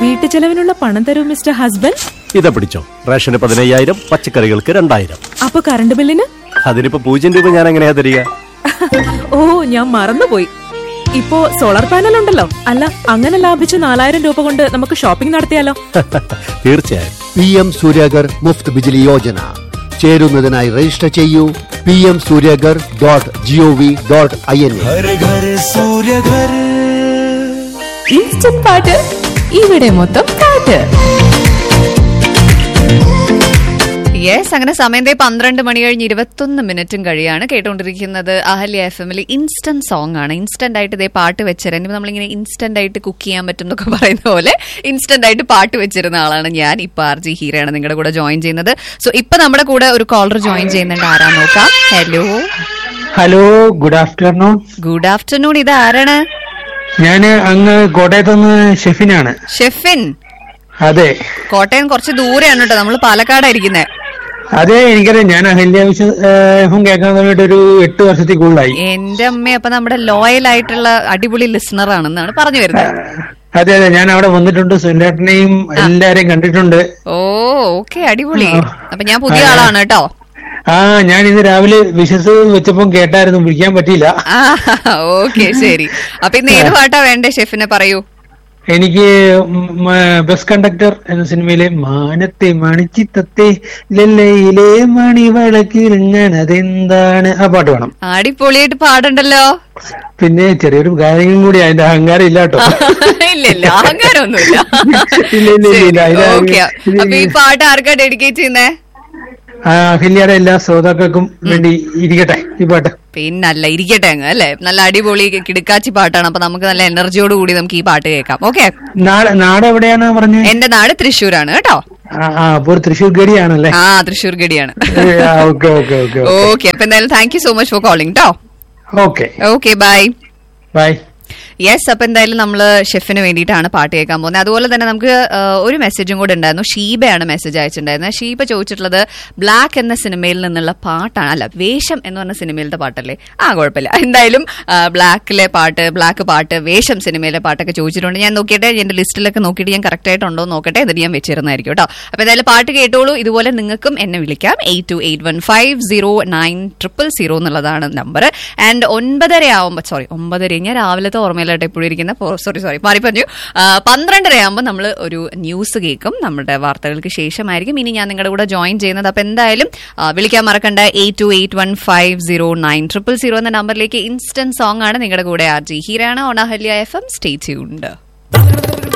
വീട്ടു ചെലവിനുള്ള പണം തരൂ മിസ്റ്റർ ഹസ്ബൻഡ് ഇതാ പിടിച്ചോ റേഷന് പതിനയ്യായിരം പച്ചക്കറികൾക്ക് രണ്ടായിരം അപ്പൊ കറണ്ട് ബില്ലിന് അതിനിപ്പോ പൂജ്യം രൂപ ഞാൻ എങ്ങനെയാ തരിക ഓ ഞാൻ മറന്നുപോയി ഇപ്പോ സോളാർ പാനൽ ഉണ്ടല്ലോ അല്ല അങ്ങനെ ലാഭിച്ച നാലായിരം രൂപ കൊണ്ട് നമുക്ക് ഷോപ്പിംഗ് നടത്തിയാലോ തീർച്ചയായും പി എം സൂര്യഗർ മുഫ്ത് ബിജിലി യോജന ചേരുന്നതിനായി രജിസ്റ്റർ ചെയ്യൂ P M Suryaghar dot gov dot I N എ घर घर सूर्य घर ഇൻസ്റ്റന്റ് പാട്ട് ഇവിടെ മൊത്തം പാട്ട് യെസ് അങ്ങനെ സമയം ദേ പന്ത്രണ്ട് മണി കഴിഞ്ഞ് ഇരുപത്തൊന്ന് മിനിറ്റും കഴിയാണ് കേട്ടുകൊണ്ടിരിക്കുന്നത് അഹല്യ എഫ് എമ്മിൽ ഇൻസ്റ്റന്റ് സോങ് ആണ് ഇൻസ്റ്റന്റ് ആയിട്ട് ഇതേ പാട്ട് വെച്ചിരുന്നു ഇനി നമ്മളിങ്ങനെ ഇൻസ്റ്റന്റ് ആയിട്ട് കുക്ക് ചെയ്യാൻ പറ്റും എന്നൊക്കെ പറയുന്ന പോലെ ഇൻസ്റ്റന്റ് ആയിട്ട് പാട്ട് വെച്ചിരുന്ന ആളാണ് ഞാൻ ഇപ്പൊ ആർ ജി ഹീരയാണ് നിങ്ങളുടെ കൂടെ ജോയിൻ ചെയ്യുന്നത് സോ ഇപ്പൊ നമ്മുടെ കൂടെ ഒരു കോളർ ജോയിൻ ചെയ്യുന്നുണ്ട് ആരാ നോക്കാം hello hello good afternoon good afternoon ഇത് ആരാണ് ഞാൻ അങ്ങ് കോട്ടയത്തുനിന്ന് ഷെഫിനാണ് ഷെഫിൻ അതെ കോട്ടയം കുറച്ച് ദൂരെയാണ് കേട്ടോ നമ്മൾ പാലക്കാടായിരിക്കുന്നത് അതെ എനിക്കറിയാം ഞാൻ അഹല്യ വിഷം കേൾക്കാൻ തുടങ്ങിയിട്ട് ഒരു എട്ട് വർഷത്തിൽ കൂടുതലായി എന്റെ അമ്മ അപ്പൊ നമ്മുടെ ലോയൽ ആയിട്ടുള്ള അടിപൊളി ലിസണർ ആണെന്നാണ് പറഞ്ഞു വരുന്നത് അതെ അതെ ഞാൻ അവിടെ വന്നിട്ടുണ്ട് സുനിലേട്ടനെയും എല്ലാരെയും കണ്ടിട്ടുണ്ട് ഓ ഓക്കെ അടിപൊളി അപ്പൊ ഞാൻ പുതിയ ആളാണ് കേട്ടോ ആ ഞാൻ ഇന്ന് രാവിലെ വിശസ് വെച്ചപ്പം കേട്ടായിരുന്നു വിളിക്കാൻ പറ്റിയില്ല ആ ഓക്കെ ശരി അപ്പൊ ഇന്ന് ഏത് പാട്ടാ വേണ്ടേ ഷെഫിനെ പറയൂ എനിക്ക് ബസ് കണ്ടക്ടർ എന്ന സിനിമയിലെ മാനത്തെ മണിച്ചിത്തത്തെ ലല്ലയിലെ മണിവളക്കിരുങ്ങണതെന്താണ് ആ പാട്ട് വേണം അടിപൊളിയായിട്ട് പാടണ്ടല്ലോ പിന്നെ ചെറിയൊരു കാര്യങ്ങളും കൂടി അതിന്റെ അഹങ്കാരം ഇല്ല കേട്ടോ ഇല്ല ഇല്ല അഹങ്കാരമൊന്നുമില്ല ഇല്ല, ഇല്ല, ഇല്ല, ഇല്ല. ഓക്കെ ഇത് അപ്പൊ ഈ പാട്ട് ആർക്കാ ഡെഡിക്കേറ്റ് ചെയ്യുന്നേ ആ, അഹല്യയുടെ എല്ലാ ശ്രോതാക്കൾക്കും വേണ്ടി ഇരിക്കട്ടെ ഈ പാട്ട് പിന്നല്ല ഇരിക്കട്ടെ അങ്ങ് അല്ലെ നല്ല അടിപൊളി കിടുക്കാച്ചി പാട്ടാണ് അപ്പൊ നമുക്ക് നല്ല എനർജിയോട് കൂടി നമുക്ക് ഈ പാട്ട് കേൾക്കാം ഓക്കെ നാട് നാട് എവിടെയാണ് പറഞ്ഞത് എന്റെ നാട് തൃശ്ശൂരാണ് കേട്ടോ ആ ആ, അപ്പൊ ഒരു തൃശ്ശൂർ ഗഡിയാണല്ലേ ആ തൃശ്ശൂർ ഗഡിയാണ് ഓക്കെ ഓക്കെ ഓക്കെ ഓക്കെ അപ്പൊ എന്തായാലും thank you so much for calling കേട്ടോ okay okay bye bye yes അപ്പൊ എന്തായാലും നമ്മൾ ഷെഫിന് വേണ്ടിയിട്ടാണ് പാട്ട് കേൾക്കാൻ പോകുന്നത് അതുപോലെ തന്നെ നമുക്ക് ആ, ഒരു മെസ്സേജും കൂടെ ഉണ്ടായിരുന്നു ഷീബയാണ് മെസ്സേജ് അയച്ചിട്ടുണ്ടായിരുന്നത് ഷീബ ചോദിച്ചിട്ടുള്ളത് ബ്ലാക്ക് എന്ന സിനിമയിൽ നിന്നുള്ള പാട്ടാണ് അല്ല വേഷം എന്ന് പറഞ്ഞ സിനിമയിലത്തെ പാട്ടല്ലേ ആ കുഴപ്പമില്ല എന്തായാലും ബ്ലാക്കിലെ പാട്ട് ബ്ലാക്ക് പാട്ട് വേഷം സിനിമയിലെ പാട്ടൊക്കെ ചോദിച്ചിട്ടുണ്ട് ഞാൻ നോക്കിയിട്ട് എന്റെ ലിസ്റ്റിലൊക്കെ നോക്കിയിട്ട് ഞാൻ കറക്റ്റ് ആയിട്ടുണ്ടോ എന്ന് നോക്കട്ടെ എന്നിട്ട് ഞാൻ വെച്ചിരുന്നായിരിക്കും കേട്ടോ അപ്പൊ എന്തായാലും പാട്ട് കേട്ടോളൂ ഇതുപോലെ നിങ്ങൾക്കും എന്നെ വിളിക്കാം eight two eight one five zero nine triple zero എന്നുള്ളതാണ് നമ്പർ ആൻഡ് ഒൻപതര ആവുമ്പോൾ സോറി ഒമ്പതര ഞാൻ രാവിലത്തെ ഓർമ്മയിലായിട്ട് എപ്പോഴും ഇരിക്കുന്ന സോറി സോറി മാറി പറഞ്ഞു ആ, പന്ത്രണ്ടര ആകുമ്പോൾ നമ്മൾ ഒരു ന്യൂസ് കേൾക്കും നമ്മുടെ വാർത്തകൾക്ക് ശേഷമായിരിക്കും ഇനി ഞാൻ നിങ്ങളുടെ കൂടെ ജോയിൻ ചെയ്യുന്നത് അപ്പൊ എന്തായാലും ആ, വിളിക്കാൻ മറക്കണ്ട eight two eight one five zero nine triple zero എന്ന നമ്പറിലേക്ക് ഇൻസ്റ്റന്റ് സോങ് ആണ് നിങ്ങളുടെ കൂടെ ആർ ജി ഹീരാണ് ഓണാഹല്യ എഫ് എം സ്റ്റേ ട്യൂൺഡ്